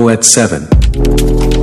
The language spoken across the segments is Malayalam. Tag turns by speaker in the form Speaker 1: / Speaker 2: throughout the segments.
Speaker 1: at 7.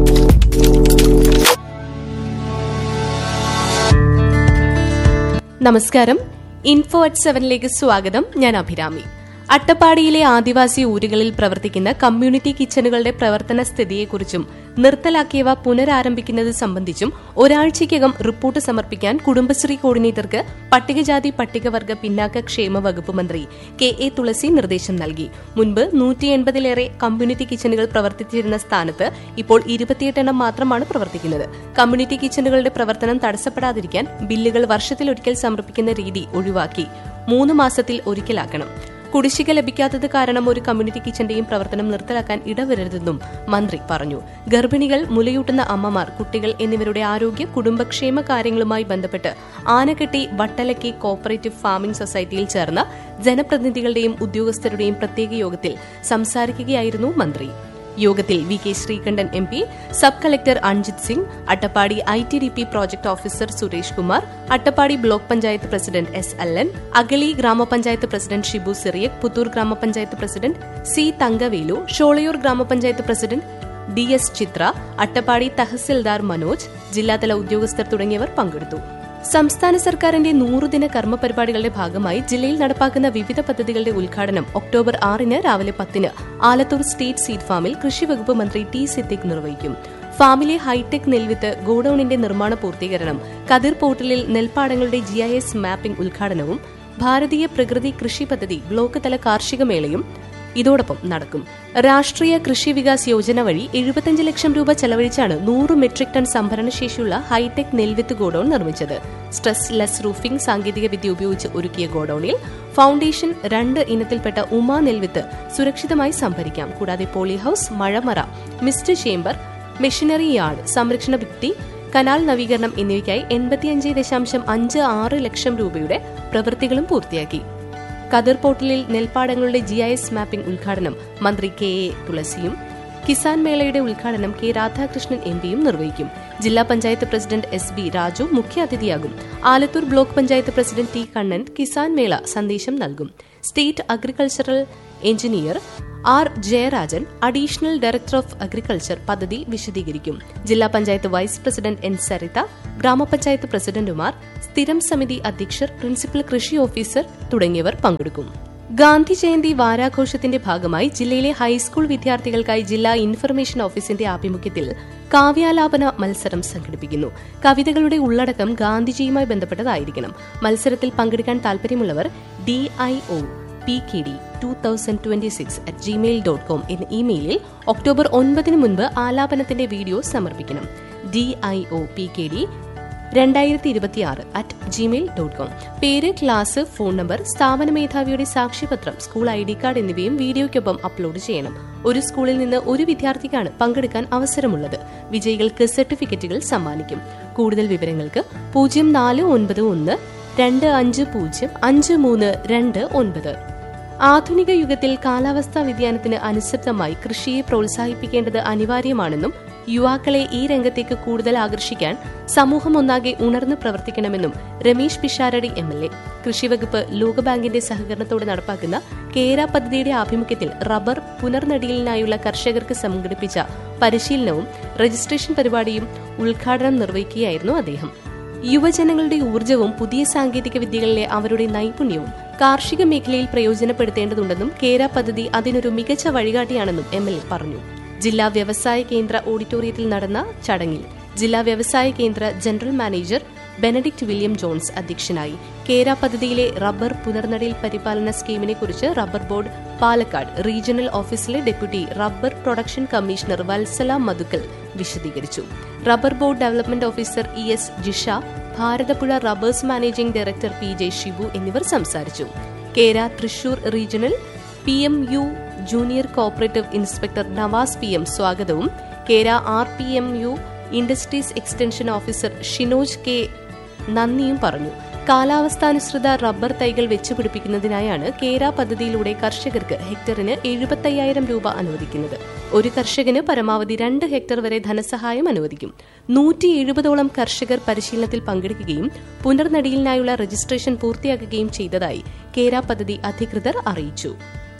Speaker 2: നമസ്കാരം ഇൻഫോ അറ്റ് സെവനിലേക്ക് സ്വാഗതം ഞാൻ അഭിരാമി അട്ടപ്പാടിയിലെ ആദിവാസി ഊരുകളിൽ പ്രവർത്തിക്കുന്ന കമ്മ്യൂണിറ്റി കിച്ചണുകളുടെ പ്രവർത്തന സ്ഥിതിയെക്കുറിച്ചും നിർത്തലാക്കിയവ പുനരാരംഭിക്കുന്നത് സംബന്ധിച്ചും ഒരാഴ്ചയ്ക്കകം റിപ്പോർട്ട് സമർപ്പിക്കാൻ കുടുംബശ്രീ കോർഡിനേറ്റർക്ക് പട്ടികജാതി പട്ടികവർഗ പിന്നാക്ക ക്ഷേമ വകുപ്പ് മന്ത്രി കെ എ തുളസി നിർദ്ദേശം നൽകി മുൻപ് നൂറ്റി എൺപതിലേറെ കമ്മ്യൂണിറ്റി കിച്ചണുകൾ പ്രവർത്തിച്ചിരുന്ന സ്ഥാനത്ത് ഇപ്പോൾ ഇരുപത്തിയെട്ടെണ്ണം മാത്രമാണ് പ്രവർത്തിക്കുന്നത് കമ്മ്യൂണിറ്റി കിച്ചണുകളുടെ പ്രവർത്തനം തടസ്സപ്പെടാതിരിക്കാൻ ബില്ലുകൾ വർഷത്തിലൊരിക്കൽ സമർപ്പിക്കുന്ന രീതി ഒഴിവാക്കി മൂന്ന് മാസത്തിൽ ഒരിക്കലാക്കണം കുടിശ്ശിക ലഭിക്കാത്തത് കാരണം ഒരു കമ്മ്യൂണിറ്റി കിച്ചന്റെയും പ്രവർത്തനം നിർത്തലാക്കാൻ ഇടവരരുതെന്നും മന്ത്രി പറഞ്ഞു ഗർഭിണികൾ മുലയൂട്ടുന്ന അമ്മമാർ കുട്ടികൾ എന്നിവരുടെ ആരോഗ്യ കുടുംബക്ഷേമ കാര്യങ്ങളുമായി ബന്ധപ്പെട്ട് ആനക്കെട്ടി വട്ടലക്കി കോപ്പറേറ്റീവ് ഫാമിംഗ് സൊസൈറ്റിയിൽ ചേർന്ന ജനപ്രതിനിധികളുടെയും ഉദ്യോഗസ്ഥരുടെയും പ്രത്യേക യോഗത്തിൽ സംസാരിക്കുകയായിരുന്നു മന്ത്രി യോഗത്തിൽ V K Sreekandan M P sub collector Anjith Singh Attappady I T D P project officer Suresh Kumar Attappady block panchayat president S Allan Agali ഗ്രാമപഞ്ചായത്ത് പ്രസിഡന്റ് ഷിബു സിറിയക് പുത്തൂർ ഗ്രാമപഞ്ചായത്ത് പ്രസിഡന്റ് സി തങ്കവേലു ഷോളയൂർ ഗ്രാമപഞ്ചായത്ത് president D S Chithra Attappady തഹസിൽദാർ മനോജ് ജില്ലാതല ഉദ്യോഗസ്ഥർ തുടങ്ങിയവർ പങ്കെടുത്തു സംസ്ഥാന സർക്കാരിന്റെ നൂറുദിന കർമ്മ പരിപാടികളുടെ ഭാഗമായി ജില്ലയിൽ നടപ്പാക്കുന്ന വിവിധ പദ്ധതികളുടെ ഉദ്ഘാടനം ഒക്ടോബർ ആറിന് രാവിലെ പത്തിന് ആലത്തൂർ സ്റ്റേറ്റ് സീഡ് ഫാമിൽ കൃഷിവകുപ്പ് മന്ത്രി ടി സിദ്ദിഖ് നിർവഹിക്കും ഫാമിലെ ഹൈടെക് നെൽവിത്ത് ഗോഡൌണിന്റെ നിർമ്മാണ പൂർത്തീകരണം കതിർ പോർട്ടലിൽ നെൽപ്പാടങ്ങളുടെ ജിഐഎസ് മാപ്പിംഗ് ഉദ്ഘാടനവും ഭാരതീയ പ്രകൃതി കൃഷി പദ്ധതി ബ്ലോക്ക് തല കാർഷിക മേളയും ഇതോടൊപ്പം നടക്കും രാഷ്ട്രീയ കൃഷി വികാസ് യോജന വഴി എഴുപത്തിയഞ്ച് ലക്ഷം രൂപ ചെലവഴിച്ചാണ് നൂറ് മെട്രിക് ടൺ സംഭരണശേഷിയുള്ള ഹൈടെക് നെൽവിത്ത് ഗോഡൌൺ നിർമ്മിച്ചത് സ്ട്രെസ് ലെസ് റൂഫിംഗ് സാങ്കേതിക വിദ്യ ഉപയോഗിച്ച് ഒരുക്കിയ ഗോഡൌണിൽ ഫൌണ്ടേഷൻ രണ്ട് ഇനത്തിൽപ്പെട്ട ഉമാ നെൽവിത്ത് സുരക്ഷിതമായി സംഭരിക്കാം കൂടാതെ പോളി ഹൌസ് മഴമറ മിസ്റ്റ് ചേംബർ മെഷീനറി യാർഡ് സംരക്ഷണ ഭിത്തി കനാൽ നവീകരണം എന്നിവയ്ക്കായി എൺപത്തിയഞ്ച് ദശാംശം അഞ്ച് ആറ് ലക്ഷം രൂപയുടെ പ്രവൃത്തികളും പൂർത്തിയാക്കി കതിർ പോർട്ടലിൽ നെൽപ്പാടങ്ങളുടെ ജിഐഎസ് മാപ്പിംഗ് ഉദ്ഘാടനം മന്ത്രി കെ എ തുളസിയും കിസാൻ മേളയുടെ ഉദ്ഘാടനം കെ രാധാകൃഷ്ണൻ എം പിയും നിർവഹിക്കും ജില്ലാ panchayat president S B Raju മുഖ്യാതിഥിയാകും Alathur block panchayat president T Kannan Kisan Mela സന്ദേശം നൽകും state agricultural engineer R Jayarajan additional director of agriculture പദ്ധതി വിശദീകരിക്കും ജില്ലാ panchayat vice president N Saritha ഗ്രാമപഞ്ചായത്ത് പ്രസിഡന്റുമാർ സ്ഥിരം സമിതി അധ്യക്ഷർ പ്രിൻസിപ്പൽ കൃഷി ഓഫീസർ തുടങ്ങിയവർ പങ്കെടുക്കും ഗാന്ധി ജയന്തി വാരാഘോഷത്തിന്റെ ഭാഗമായി ജില്ലയിലെ ഹൈസ്കൂൾ വിദ്യാർത്ഥികൾക്കായി ജില്ലാ ഇൻഫർമേഷൻ ഓഫീസിന്റെ ആഭിമുഖ്യത്തിൽ കാവ്യാലാപന മത്സരം സംഘടിപ്പിക്കുന്നു കവിതകളുടെ ഉള്ളടക്കം ഗാന്ധിജിയുമായി ബന്ധപ്പെട്ടതായിരിക്കണം മത്സരത്തിൽ പങ്കെടുക്കാൻ താൽപര്യമുള്ളവർ D I O P K D two thousand twenty six at Gmail dot com എന്ന ഇമെയിലിൽ ഒക്ടോബർ ഒൻപതിന് മുൻപ് ആലാപനത്തിന്റെ വീഡിയോ സമർപ്പിക്കണം D I O P K D രണ്ടായിരത്തി ഇരുപത്തിയാറ് അറ്റ് ജിമെയിൽ ഡോട്ട് കോം പേര് ക്ലാസ് ഫോൺ നമ്പർ സ്ഥാപന മേധാവിയുടെ സാക്ഷ്യപത്രം സ്കൂൾ ഐ ഡി കാർഡ് എന്നിവയും വീഡിയോയ്ക്കൊപ്പം അപ്ലോഡ് ചെയ്യണം ഒരു സ്കൂളിൽ നിന്ന് ഒരു വിദ്യാർത്ഥിക്കാണ് പങ്കെടുക്കാൻ അവസരമുള്ളത് വിജയികൾക്ക് സർട്ടിഫിക്കറ്റുകൾ സമ്മാനിക്കും കൂടുതൽ വിവരങ്ങൾക്ക് പൂജ്യം നാല് ഒൻപത് ഒന്ന് രണ്ട് അഞ്ച് പൂജ്യം അഞ്ച് മൂന്ന് രണ്ട് ഒൻപത് ആധുനിക യുഗത്തിൽ കാലാവസ്ഥാ വ്യതിയാനത്തിന് അനുസൃതമായി കൃഷിയെ പ്രോത്സാഹിപ്പിക്കേണ്ടത് അനിവാര്യമാണെന്നും യുവാക്കളെ ഈ രംഗത്തേക്ക് കൂടുതൽ ആകർഷിക്കാൻ സമൂഹം ഒന്നാകെ ഉണർന്നു പ്രവർത്തിക്കണമെന്നും Ramesh Pisharody M L A കൃഷിവകുപ്പ് ലോകബാങ്കിന്റെ സഹകരണത്തോടെ നടപ്പാക്കുന്ന കേര പദ്ധതിയുടെ ആഭിമുഖ്യത്തിൽ റബ്ബർ പുനർനടീലിനായുള്ള കർഷകർക്ക് സംഘടിപ്പിച്ച പരിശീലനവും രജിസ്ട്രേഷൻ പരിപാടിയും ഉദ്ഘാടനം നിർവഹിക്കുകയായിരുന്നു അദ്ദേഹം യുവജനങ്ങളുടെ ഊർജ്ജവും പുതിയ സാങ്കേതിക വിദ്യകളിലെ അവരുടെ നൈപുണ്യവും കാർഷിക മേഖലയിൽ പ്രയോജനപ്പെടുത്തേണ്ടതുണ്ടെന്നും കേര പദ്ധതി അതിനൊരു മികച്ച വഴികാട്ടിയാണെന്നും എം എൽ എ പറഞ്ഞു ജില്ലാ വ്യവസായ കേന്ദ്ര ഓഡിറ്റോറിയത്തിൽ നടന്ന ചടങ്ങിൽ ജില്ലാ വ്യവസായ കേന്ദ്ര general manager Benedict William Jones അധ്യക്ഷനായി കേര പദ്ധതിയിലെ റബ്ബർ പുനർനടയിൽ പരിപാലന സ്കീമിനെ കുറിച്ച് റബ്ബർ ബോർഡ് പാലക്കാട് റീജിയണൽ ഓഫീസിലെ deputy rubber production commissioner Vatsala Madhukkal വിശദീകരിച്ചു rubber board development officer E S Jisha Bharathappuzha rubbers managing director P J Shibu എന്നിവർ സംസാരിച്ചു Kera Thrissur regional P M U junior cooperative inspector Navas P M സ്വാഗതവും Kera R P M U industries extension officer Shinoj K നന്ദിയും പറഞ്ഞു കാലാവസ്ഥാനുസൃത റബ്ബർ തൈകൾ വെച്ചുപിടിപ്പിക്കുന്നതിനായാണ് കേര പദ്ധതിയിലൂടെ കർഷകർക്ക് ഹെക്ടറിന് എഴുപത്തയ്യായിരം രൂപ അനുവദിക്കുന്നത് ഒരു കർഷകന് പരമാവധി രണ്ട് ഹെക്ടർ വരെ ധനസഹായം അനുവദിക്കും നൂറ്റി എഴുപതോളം കർഷകർ പരിശീലനത്തിൽ പങ്കെടുക്കുകയും പുനർനടിയിലിനായുള്ള രജിസ്ട്രേഷൻ പൂർത്തിയാക്കുകയും ചെയ്തതായി കേര പദ്ധതി അധികൃതർ അറിയിച്ചു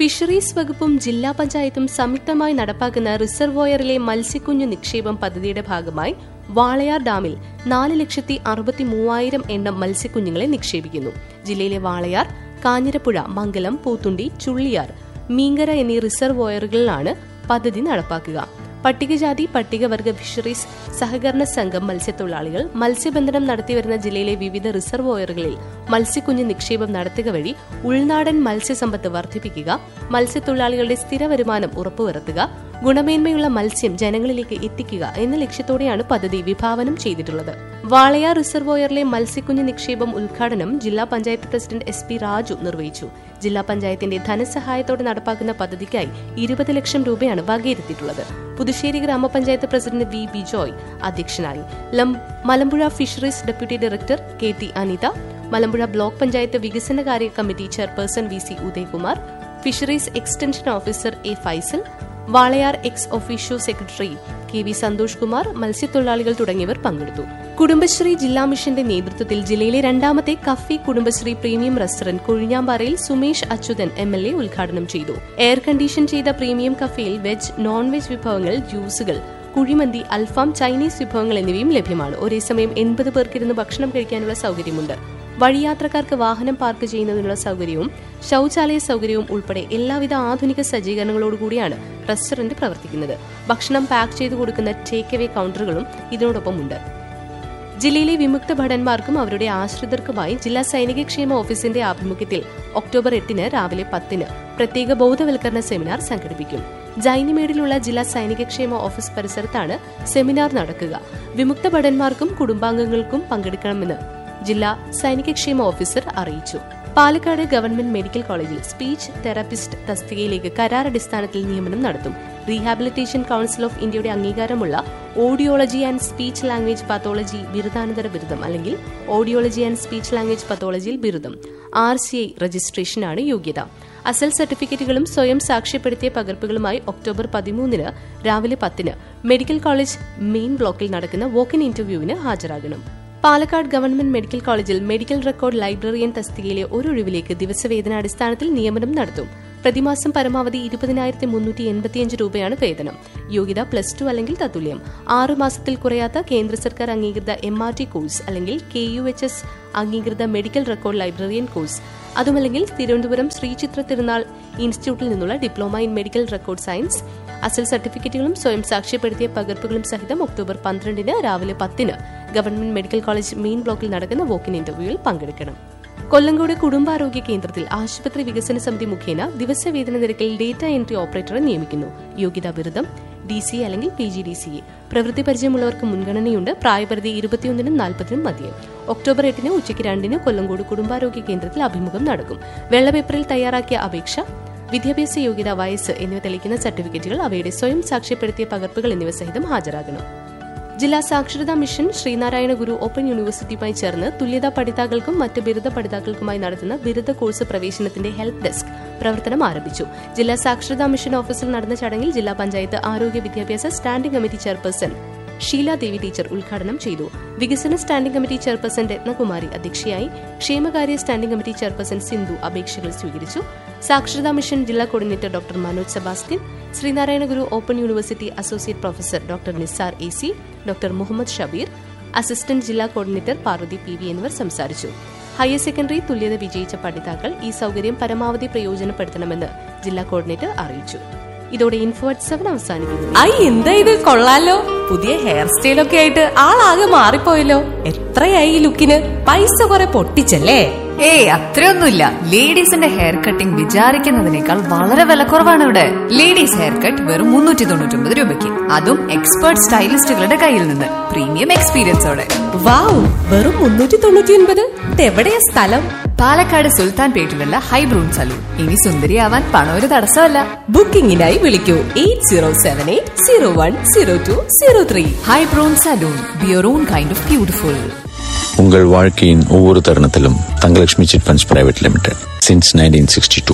Speaker 2: ഫിഷറീസ് വകുപ്പും ജില്ലാ പഞ്ചായത്തും സംയുക്തമായി നടപ്പാക്കുന്ന റിസർവോയറിലെ മത്സ്യക്കുഞ്ഞു നിക്ഷേപം പദ്ധതിയുടെ ഭാഗമായി വാളയാർ ഡാമിൽ നാല് ലക്ഷത്തി അറുപത്തി മൂവായിരം എണ്ണം മത്സ്യക്കുഞ്ഞുങ്ങളെ നിക്ഷേപിക്കുന്നു ജില്ലയിലെ വാളയാർ കാഞ്ഞിരപ്പുഴ മംഗലം പൂത്തുണ്ടി ചുള്ളിയാർ മീങ്കര എന്നീ റിസർവോയറുകളിലാണ് പദ്ധതി നടപ്പാക്കുക പട്ടികജാതി പട്ടികവർഗ ഫിഷറീസ് സഹകരണ സംഘം മത്സ്യത്തൊഴിലാളികൾ മത്സ്യബന്ധനം നടത്തിവരുന്ന ജില്ലയിലെ വിവിധ റിസർവോയറുകളിൽ മത്സ്യക്കുഞ്ഞ് നിക്ഷേപം നടത്തുക വഴി ഉൾനാടൻ മത്സ്യസമ്പത്ത് വർദ്ധിപ്പിക്കുക മത്സ്യത്തൊഴിലാളികളുടെ സ്ഥിര വരുമാനം ഉറപ്പുവരുത്തുക ഗുണമേന്മയുള്ള മത്സ്യം ജനങ്ങളിലേക്ക് എത്തിക്കുക എന്ന ലക്ഷ്യത്തോടെയാണ് പദ്ധതി വിഭാവനം ചെയ്തിട്ടുള്ളത് വാളയാർ റിസർവോയറിലെ മത്സ്യക്കുഞ്ഞ് നിക്ഷേപം ഉദ്ഘാടനം ജില്ലാ panchayat president S P Raju നിർവഹിച്ചു ജില്ലാ പഞ്ചായത്തിന്റെ ധനസഹായത്തോടെ നടപ്പാക്കുന്ന പദ്ധതിക്കായി ഇരുപത് ലക്ഷം രൂപയാണ് വകയിരുത്തിയിട്ടുള്ളത് പുതുശ്ശേരി ഗ്രാമപഞ്ചായത്ത് പ്രസിഡന്റ് വി ബിജോയ് അധ്യക്ഷനായി ലം- Malampuzha fisheries deputy director K T Anitha Malampuzha block panchayat വികസനകാര്യ committee chairperson V C Udayakumar fisheries extension officer A Faisal Walayar ex officio secretary K V Santhosh Kumar മത്സ്യത്തൊഴിലാളികൾ തുടങ്ങിയവർ പങ്കെടുത്തു കുടുംബശ്രീ ജില്ലാ മിഷന്റെ നേതൃത്വത്തിൽ ജില്ലയിലെ രണ്ടാമത്തെ കഫി കുടുംബശ്രീ പ്രീമിയം റെസ്റ്റോറന്റ് കൊഴിഞ്ഞാമ്പാറയിൽ Sumesh Achuthan M L A ഉദ്ഘാടനം ചെയ്തു എയർ കണ്ടീഷൻ ചെയ്ത പ്രീമിയം കഫയിൽ വെജ് നോൺ വെജ് വിഭവങ്ങൾ ജ്യൂസുകൾ കുഴിമന്തി അൽഫാം ചൈനീസ് വിഭവങ്ങൾ എന്നിവയും ലഭ്യമാണ് ഒരേ സമയം എൺപത് പേർക്കിരുന്ന് ഭക്ഷണം കഴിക്കാനുള്ള സൗകര്യമുണ്ട് വഴിയാത്രക്കാർക്ക് വാഹനം പാർക്ക് ചെയ്യുന്നതിനുള്ള സൗകര്യവും ശൌചാലയ സൗകര്യവും ഉൾപ്പെടെ എല്ലാവിധ ആധുനിക സജ്ജീകരണങ്ങളോടുകൂടിയാണ് റെസ്റ്റോറന്റ് പ്രവർത്തിക്കുന്നത് ഭക്ഷണം പാക്ക് ചെയ്തു കൊടുക്കുന്ന ടേക്ക് അവേ കൌണ്ടറുകളും ഇതിനോടൊപ്പമുണ്ട് ജില്ലയിലെ വിമുക്ത ഭടന്മാർക്കും അവരുടെ ആശ്രിതർക്കുമായി ജില്ലാ സൈനികക്ഷേമ ഓഫീസിന്റെ ആഭിമുഖ്യത്തിൽ ഒക്ടോബർ എട്ടിന് രാവിലെ പത്തിന് പ്രത്യേക ബോധവൽക്കരണ സെമിനാർ സംഘടിപ്പിക്കും ജൈനിമേഡിലുള്ള ജില്ലാ സൈനികക്ഷേമ ഓഫീസ് പരിസരത്താണ് സെമിനാർ നടക്കുക വിമുക്ത ഭടന്മാർക്കും കുടുംബാംഗങ്ങൾക്കും പങ്കെടുക്കണമെന്ന് ജില്ലാ സൈനികക്ഷേമ ഓഫീസർ അറിയിച്ചു പാലക്കാട് ഗവൺമെന്റ് മെഡിക്കൽ കോളേജിൽ സ്പീച്ച് തെറാപ്പിസ്റ്റ് തസ്തികയിലേക്ക് കരാർ അടിസ്ഥാനത്തിൽ നിയമനം നടത്തും റീഹാബിലിറ്റേഷൻ കൌൺസിൽ ഓഫ് ഇന്ത്യയുടെ അംഗീകാരമുള്ള audiology and speech language pathology ബിരുദാനന്തര ബിരുദം അല്ലെങ്കിൽ ഓഡിയോളജി ആൻഡ് സ്പീച്ച് ലാംഗ്വേജ് പത്തോളജിയിൽ ബിരുദം ആർ സി ഐ രജിസ്ട്രേഷനാണ് യോഗ്യത അസൽ സർട്ടിഫിക്കറ്റുകളും സ്വയം സാക്ഷ്യപ്പെടുത്തിയ പകർപ്പുകളുമായി ഒക്ടോബർ പതിമൂന്നിന് രാവിലെ പത്തിന് മെഡിക്കൽ കോളേജ് മെയിൻ ബ്ലോക്കിൽ നടക്കുന്ന വോക്കിൻ ഇന്റർവ്യൂവിന് ഹാജരാകണം പാലക്കാട് ഗവൺമെന്റ് മെഡിക്കൽ കോളേജിൽ മെഡിക്കൽ റെക്കോർഡ് ലൈബ്രറിയൻ തസ്തികയിലെ ഒരു ഒഴിവിലേക്ക് ദിവസവേതനാടിസ്ഥാനത്തിൽ നിയമനം നടത്തും പ്രതിമാസം പരമാവധി ഇരുപതിനായിരത്തി മുന്നൂറ്റി എൺപത്തിയഞ്ച് രൂപയാണ് വേതനം യോഗ്യത പ്ലസ് ടു അല്ലെങ്കിൽ തത്തുല്യം ആറു മാസത്തിൽ കുറയാത്ത കേന്ദ്ര സർക്കാർ അംഗീകൃത എം ആർ ടി കോഴ്സ് അല്ലെങ്കിൽ കെ യു എച്ച് എസ് അംഗീകൃത മെഡിക്കൽ റെക്കോർഡ് ലൈബ്രറിയൻ കോഴ്സ് അതുമല്ലെങ്കിൽ തിരുവനന്തപുരം ശ്രീചിത്ര തിരുനാൾ ഇൻസ്റ്റിറ്റ്യൂട്ടിൽ നിന്നുള്ള diploma in medical record science അസൽ സർട്ടിഫിക്കറ്റുകളും സ്വയം സാക്ഷ്യപ്പെടുത്തിയ പകർപ്പുകളും സഹിതം ഒക്ടോബർ പന്ത്രണ്ടിന് രാവിലെ പത്തിന് ഗവൺമെന്റ് മെഡിക്കൽ കോളേജ് മെയിൻ ബ്ലോക്കിൽ നടക്കുന്ന വോക്കിൻ ഇന്റർവ്യൂവിൽ പങ്കെടുക്കണം കൊല്ലങ്കോട് കുടുംബാരോഗ്യ കേന്ദ്രത്തിൽ ആശുപത്രി വികസന സമിതി മുഖേന ദിവസവേതന നിരക്കിൽ ഡേറ്റ എൻട്രി ഓപ്പറേറ്ററെ നിയമിക്കുന്നു യോഗ്യതാ ബിരുദം ഡി സി എ അല്ലെങ്കിൽ P G D C A പ്രവൃത്തി പരിചയമുള്ളവർക്ക് മുൻഗണനയുണ്ട് പ്രായപരിധി ഇരുപത്തിയൊന്നിനും നാൽപ്പതിനും മതിയെ ഒക്ടോബർ എട്ടിന് ഉച്ചയ്ക്ക് രണ്ടിന് കൊല്ലങ്കോട് കുടുംബാരോഗ്യ കേന്ദ്രത്തിൽ അഭിമുഖം നടക്കും വെള്ളപേപ്പറിൽ തയ്യാറാക്കിയ അപേക്ഷ വിദ്യാഭ്യാസ യോഗ്യത വയസ്സ് എന്നിവ തെളിയിക്കുന്ന സർട്ടിഫിക്കറ്റുകൾ അവയുടെ സ്വയം സാക്ഷ്യപ്പെടുത്തിയ പകർപ്പുകൾ എന്നിവ സഹിതം ഹാജരാകണം ജില്ലാ സാക്ഷരതാ മിഷൻ ശ്രീനാരായണ ഗുരു ഓപ്പൺ യൂണിവേഴ്സിറ്റിയുമായി ചേർന്ന് തുല്യതാ പഠിതാക്കൾക്കും മറ്റ് ബിരുദ പഠിതാക്കൾക്കുമായി നടത്തുന്ന ബിരുദ കോഴ്സ് പ്രവേശനത്തിന്റെ ഹെൽപ്പ് ഡെസ്ക് പ്രവർത്തനം ആരംഭിച്ചു ജില്ലാ സാക്ഷരതാ മിഷൻ ഓഫീസിൽ നടന്ന ചടങ്ങിൽ ജില്ലാ പഞ്ചായത്ത് ആരോഗ്യ വിദ്യാഭ്യാസ standing committee chairperson Sheela Devi teacher ഉദ്ഘാടനം ചെയ്തു വികസന സ്റ്റാൻഡിംഗ് കമ്മിറ്റി ചെയർപേഴ്സൺ രത്നകുമാരി അധ്യക്ഷയായി ക്ഷേമകാര്യ സ്റ്റാൻഡിംഗ് കമ്മിറ്റി ചെയർപേഴ്സൺ സിന്ധു അപേക്ഷകൾ സ്വീകരിച്ചു സാക്ഷരതാ മിഷൻ ജില്ലാ coordinator doctor Manoj Sebastian Sreenarayana Guru open university associate professor doctor Nisar A C doctor Muhammad Shabeer assistant ജില്ലാ കോർഡിനേറ്റർ പാർവതി പി വി എന്നിവർ സംസാരിച്ചു ഹയർ സെക്കൻഡറി തുല്യത വിജയിച്ച പഠിതാക്കൾ ഈ സൗകര്യം പരമാവധി പ്രയോജനപ്പെടുത്തണമെന്ന് ജില്ലാ കോർഡിനേറ്റർ അറിയിച്ചു ഇതോടെ ഇൻഫോർട്ട് സെവൻ അവസാനിക്കുന്നു
Speaker 3: ഐ എന്താ ഇത് കൊള്ളാലോ പുതിയ ഹെയർ സ്റ്റൈലൊക്കെ ആയിട്ട് ആളാകെ മാറിപ്പോയല്ലോ എത്രയായി ഈ ലുക്കിന് പൈസ കുറെ പൊട്ടിച്ചല്ലേ
Speaker 4: ഏയ് അത്രയൊന്നുമില്ല ലേഡീസിന്റെ ഹെയർ കട്ടിംഗ് വിചാരിക്കുന്നതിനേക്കാൾ വളരെ വിലക്കുറവാണ് ഇവിടെ ലേഡീസ് ഹെയർ കട്ട് വെറും മുന്നൂറ്റി തൊണ്ണൂറ്റി ഒമ്പത് രൂപയ്ക്ക് അതും എക്സ്പേർട്ട് സ്റ്റൈലിസ്റ്റുകളുടെ കയ്യിൽ നിന്ന് പ്രീമിയം എക്സ്പീരിയൻസോടെ
Speaker 3: വാവ് വെറും മുന്നൂറ്റി തൊണ്ണൂറ്റി ഒൻപത് ഇതെവിടെയാ സ്ഥലം
Speaker 4: പാലക്കാട് സുൽത്താൻ പേട്ടിലുള്ള ഹൈബ്രൂൺ സലൂൺ ഇനി സുന്ദരിയാവാൻ പണം ഒരു തടസ്സമല്ല
Speaker 3: ബുക്കിംഗിനായി വിളിക്കൂ eight zero seven eight zero one zero two zero three
Speaker 4: ஹைப்ரோன் salon be your own kind of beautiful
Speaker 1: உங்கள் வாழ்க்கையின் ஒவ்வொரு தருணத்திலும் Thangalakshmi chit funds private limited since nineteen sixty two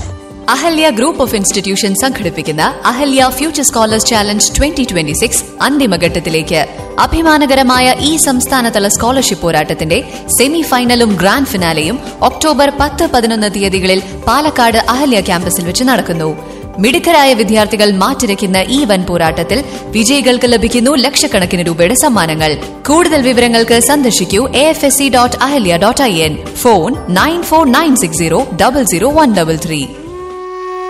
Speaker 4: Ahalya group of institution സംഘടിപ്പിക്കുന്ന Ahalya future scholars challenge twenty twenty six അന്തിമഘട്ടത്തിലേക്ക് അഭിമാനകരമായ ഈ സംസ്ഥാനതല സ്കോളർഷിപ്പ് പോരാട്ടത്തിന്റെ സെമി ഫൈനലും ഗ്രാൻഡ് ഫിനാലെയും ഒക്ടോബർ പത്ത് പതിനൊന്ന് തീയതികളിൽ പാലക്കാട് അഹല്യ ക്യാമ്പസിൽ വെച്ച് നടക്കുന്നു മിടുക്കരായ വിദ്യാർത്ഥികൾ മാറ്റിരയ്ക്കുന്ന ഈ വൻ പോരാട്ടത്തിൽ വിജയികൾക്ക് ലഭിക്കുന്നു ലക്ഷക്കണക്കിന് രൂപയുടെ സമ്മാനങ്ങൾ കൂടുതൽ വിവരങ്ങൾക്ക് സന്ദർശിക്കൂ A F S C dot Ahalya dot I N phone nine four nine six zero double zero one double three